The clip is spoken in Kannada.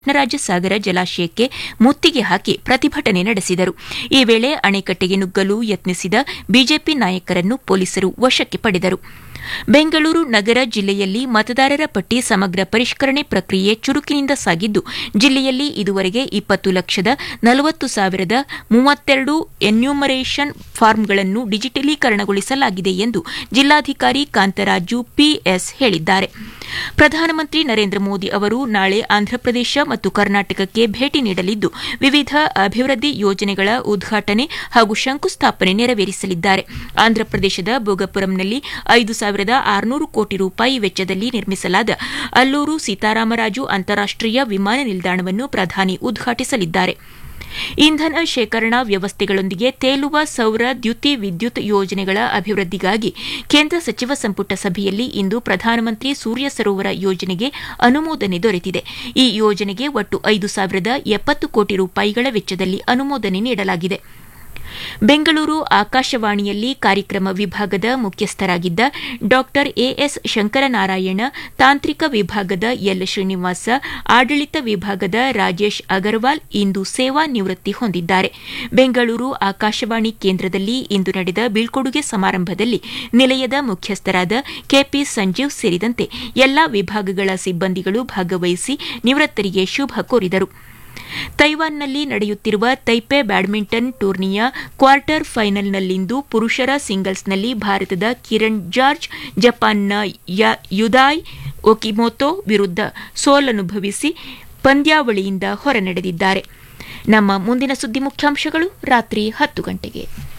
ಕೃಷ್ಣರಾಜಸಾಗರ ಜಲಾಶಯಕ್ಕೆ ಮುತ್ತಿಗೆ ಹಾಕಿ ಪ್ರತಿಭಟನೆ ನಡೆಸಿದರು ಈ ವೇಳೆ ಅಣೆಕಟ್ಟೆಗೆ ನುಗ್ಗಲು ಯತ್ನಿಸಿದ ಬಿಜೆಪಿ ನಾಯಕರನ್ನು ಪೊಲೀಸರು ವಶಕ್ಕೆ ಪಡೆದರು ಬೆಂಗಳೂರು ನಗರ ಜಿಲ್ಲೆಯಲ್ಲಿ ಮತದಾರರ ಪಟ್ಟಿ ಸಮಗ್ರ ಪರಿಷ್ಕರಣೆ ಪ್ರಕ್ರಿಯೆ ಚುರುಕಿನಿಂದ ಸಾಗಿದ್ದು ಜಿಲ್ಲೆಯಲ್ಲಿ ಇದುವರೆಗೆ ಇಪ್ಪತ್ತು ಲಕ್ಷದ ನಲವತ್ತು ಸಾವಿರದ ಮೂವತ್ತೆರಡು ಎನ್ಯೂಮರೇಷನ್ ಫಾರ್ಮ್ಗಳನ್ನು ಡಿಜಿಟಲೀಕರಣಗೊಳಿಸಲಾಗಿದೆ ಎಂದು ಜಿಲ್ಲಾಧಿಕಾರಿ ಕಾಂತರಾಜು ಪಿಎಸ್ ಹೇಳಿದ್ದಾರೆ ಪ್ರಧಾನಮಂತ್ರಿ ನರೇಂದ್ರ ಮೋದಿ ಅವರು ನಾಳೆ ಆಂಧ್ರಪ್ರದೇಶ ಮತ್ತು ಕರ್ನಾಟಕಕ್ಕೆ ಭೇಟಿ ನೀಡಲಿದ್ದು ವಿವಿಧ ಅಭಿವೃದ್ಧಿ ಯೋಜನೆಗಳ ಉದ್ಘಾಟನೆ ಹಾಗೂ ಶಂಕುಸ್ಥಾಪನೆ ನೆರವೇರಿಸಲಿದ್ದಾರೆ ಆಂಧ್ರಪ್ರದೇಶದ ಭೋಗಪುರಂನಲ್ಲಿ ಐದು ಸಾವಿರದ ಆರುನೂರು ಕೋಟಿ ರೂಪಾಯಿ ವೆಚ್ಚದಲ್ಲಿ ನಿರ್ಮಿಸಲಾದ ಅಲ್ಲೂರು ಸೀತಾರಾಮರಾಜು ಅಂತಾರಾಷ್ಟೀಯ ವಿಮಾನ ನಿಲ್ದಾಣವನ್ನು ಪ್ರಧಾನಿ ಉದ್ಘಾಟಿಸಲಿದ್ದಾರೆ ಇಂಧನ ಶೇಖರಣಾ ವ್ಯವಸ್ಥೆಗಳೊಂದಿಗೆ ತೇಲುವ ಸೌರ ದ್ಯುತಿ ವಿದ್ಯುತ್ ಯೋಜನೆಗಳ ಅಭಿವೃದ್ಧಿಗಾಗಿ ಕೇಂದ್ರ ಸಚಿವ ಸಂಪುಟ ಸಭೆಯಲ್ಲಿ ಇಂದು ಪ್ರಧಾನಮಂತ್ರಿ ಸೂರ್ಯ ಸರೋವರ ಯೋಜನೆಗೆ ಅನುಮೋದನೆ ದೊರೆತಿದೆ ಈ ಯೋಜನೆಗೆ ಒಟ್ಟು ಐದು ಸಾವಿರದ ಎಪ್ಪತ್ತು ಕೋಟಿ ರೂಪಾಯಿಗಳ ವೆಚ್ಚದಲ್ಲಿ ಅನುಮೋದನೆ ನೀಡಲಾಗಿದೆ ಬೆಂಗಳೂರು ಆಕಾಶವಾಣಿಯಲ್ಲಿ ಕಾರ್ಯಕ್ರಮ ವಿಭಾಗದ ಮುಖ್ಯಸ್ಥರಾಗಿದ್ದ ಡಾ ಎಎಸ್ ಶಂಕರನಾರಾಯಣ ತಾಂತ್ರಿಕ ವಿಭಾಗದ ಎಲ್ ಶ್ರೀನಿವಾಸ ಆಡಳಿತ ವಿಭಾಗದ ರಾಜೇಶ್ ಅಗರ್ವಾಲ್ ಇಂದು ಸೇವಾ ನಿವೃತ್ತಿ ಹೊಂದಿದ್ದಾರೆ ಬೆಂಗಳೂರು ಆಕಾಶವಾಣಿ ಕೇಂದ್ರದಲ್ಲಿ ಇಂದು ನಡೆದ ಬೀಳ್ಕೊಡುಗೆ ಸಮಾರಂಭದಲ್ಲಿ ನಿಲಯದ ಮುಖ್ಯಸ್ಥರಾದ ಕೆಪಿ ಸಂಜೀವ್ ಸೇರಿದಂತೆ ಎಲ್ಲಾ ವಿಭಾಗಗಳ ಸಿಬ್ಬಂದಿಗಳು ಭಾಗವಹಿಸಿ ನಿವೃತ್ತರಿಗೆ ಶುಭ ಕೋರಿದರು ತೈವಾನ್ನಲ್ಲಿ ನಡೆಯುತ್ತಿರುವ ತೈಪೆ ಬ್ಯಾಡ್ಮಿಂಟನ್ ಟೂರ್ನಿಯ ಕ್ವಾರ್ಟರ್ ಫೈನಲ್ನಲ್ಲಿಂದು ಪುರುಷರ ಸಿಂಗಲ್ಸ್ನಲ್ಲಿ ಭಾರತದ ಕಿರಣ್ ಜಾರ್ಜ್ ಜಪಾನ್ನ ಯುದಾಯ್ ಒಕಿಮೋಟೋ ವಿರುದ್ಧ ಸೋಲನುಭವಿಸಿ ಪಂದ್ಯಾವಳಿಯಿಂದ ಹೊರನಡೆದಿದ್ದಾರೆ ನಮ್ಮ ಮುಂದಿನ ಸುದ್ದಿ ಮುಖ್ಯಾಂಶಗಳು ರಾತ್ರಿ ಹತ್ತು ಗಂಟೆಗೆ